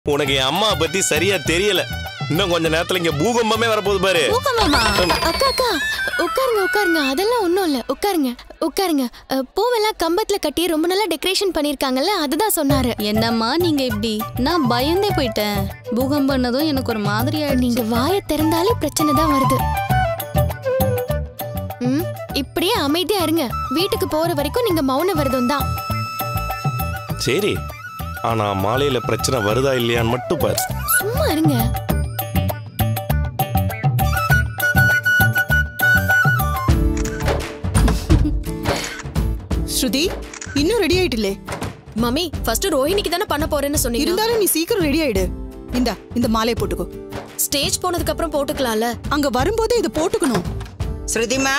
உனக்கு என் அம்மா பத்தி சரியா தெரியல இன்னும் கொஞ்ச நேரத்துல இங்க பூகம்பமே வரப்போகுது பாரு பூகம்பமா அக்கா அக்கா உட்காருங்க உட்காருங்க அதெல்லாம் ஒண்ணும் இல்ல உட்காருங்க உட்காருங்க அ, பூவெல்லாம் கம்பத்துல கட்டி ரொம்ப நல்லா டெக்கரேஷன் பண்ணிருக்காங்கல்ல அதுதான் சொன்னாரு என்னம்மா நீங்க இப்படி நான் பயந்தே போயிட்டேன் பூகம் பண்ணதும் எனக்கு ஒரு மாதிரி ஆயிடுச்சு நீங்க வாயை திறந்தாலே பிரச்சனை தான் வருது ம் இப்படியே அமைதியா இருங்க வீட்டுக்கு போற வரைக்கும் நீங்க மௌன விரதம் தான் சரி ஆனா மாலையில பிரச்சனை வருதா இல்லையான்னு மட்டும் பாரு சும்மா இருங்க ஸ்ருதி இன்னும் ரெடி ஆயிட்டில்லே மம்மி ஃபர்ஸ்ட் ரோஹிணிக்கு தானே பண்ண போறேன்னு சொன்னீங்க இருந்தாலும் நீ சீக்கிரம் ரெடி ஆயிடு இந்தா இந்த மாலையை போட்டுக்கோ ஸ்டேஜ் போனதுக்கு அப்புறம் போட்டுக்கலாம்ல அங்க வரும்போதே இதை போட்டுக்கணும் ஸ்ருதிமா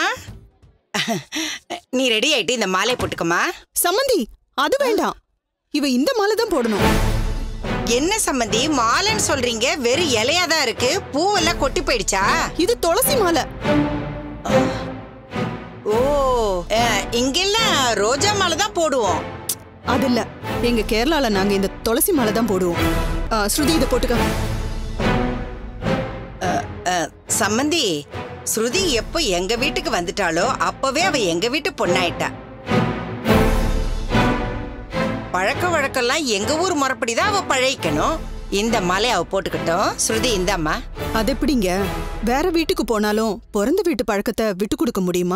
நீ ரெடி ஆயிட்டு இந்த மாலை போட்டுக்கமா சம்மந்தி அது வேண்டாம் இவ இந்த மாலை தான் போடணும் என்ன சம்மந்தி மாலைன்னு சொல்றீங்க வெறும் இலையா தான் இருக்கு பூவெல்லாம் கொட்டி போயிடுச்சா இது துளசி மாலை ஓ அஹ், இங்கெல்லாம் ரோஜா மாலை தான் போடுவோம் அது இல்ல எங்க கேரளால நாங்க இந்த துளசி மாலை தான் போடுவோம் ஆ, ஸ்ருதி இதை போட்டுக்க அஹ், சம்மந்தி ஸ்ருதி எப்போ எங்க வீட்டுக்கு வந்துட்டாளோ அப்பவே அவ எங்க வீட்டு பொண்ணாயிட்டா பழக்க வழக்கம்லாம் எங்க ஊர் முறைப்படி தான் அவ பழகிக்கணும் இந்த மாலை அவ போட்டுக்கிட்டோம் ஸ்ருதி இந்தாம்மா அது எப்படிங்க வேற வீட்டுக்கு போனாலும் பிறந்த வீட்டு பழக்கத்தை விட்டு கொடுக்க முடியுமா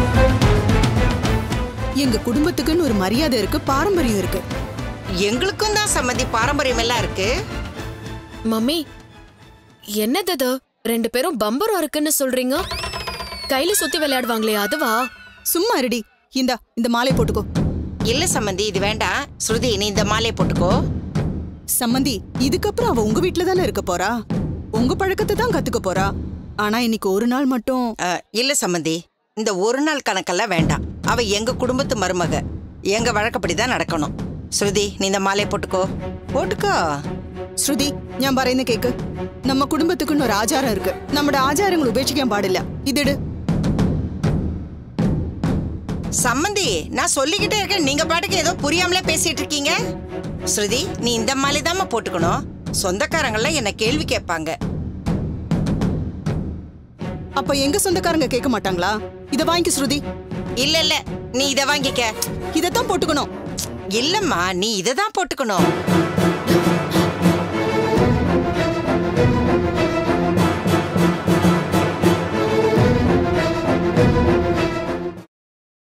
எங்க குடும்பத்துக்குன்னு ஒரு மரியாதை இருக்கு பாரம்பரியம் இருக்கு எங்களுக்கும் தான் சம்மந்தி பாரம்பரியம் எல்லாம் இருக்கு மம்மி என்னது இது ரெண்டு பேரும் பம்பரம் இருக்குன்னு சொல்றீங்க கையில சுத்தி விளையாடுவாங்களே அதுவா சும்மா ரெடி இந்தா இந்த மாலை போட்டுக்கோ இல்ல சம்மந்தி இது வேண்டாம் ஸ்ருதி நீ இந்த மாலையை போட்டுக்கோ சம்மந்தி இதுக்கப்புறம் அவ உங்க வீட்ல தானே இருக்க போறா உங்க பழக்கத்தை தான் கத்துக்க போறா ஆனா இன்னைக்கு ஒரு நாள் மட்டும் அஹ், இல்ல சம்மந்தி இந்த ஒரு நாள் கணக்கெல்லாம் வேண்டாம் அவ எங்க குடும்பத்து மருமக எங்க வழக்கப்படி தான் நடக்கணும் ஸ்ருதி நீ இந்த மாலையை போட்டுக்கோ போட்டுக்கோ ശ്രുതി ഞാൻ പറയുന്ന കേക്ക് നമ്മ കുടുംബத்துக்குன்னு ஒரு ஆச்சாரம் இருக்கு നമ്മുടെ ആചാരങ്ങൾ ഉപേക്ഷിക്കാൻ പാടില്ല ഇതിട് சம்மந்தி நான் சொல்லிக்கிட்டே இருக்கேன் நீங்க பாட்டுக்கு ஏதோ புரியாமலே பேசிட்டு இருக்கீங்க ஸ்ருதி நீ இந்த மாலை தாம்மா போட்டுக்கணும் சொந்தக்காரங்களாம் என்ன கேள்வி கேட்பாங்க அப்ப எங்க சொந்தக்காரங்க கேட்க மாட்டாங்களா இத வாங்கிக்க ஸ்ருதி இல்ல இல்ல நீ இத வாங்கிக்க இதத்தான் போட்டுக்கணும் இல்லம்மா நீ இதை தான் போட்டுக்கணும்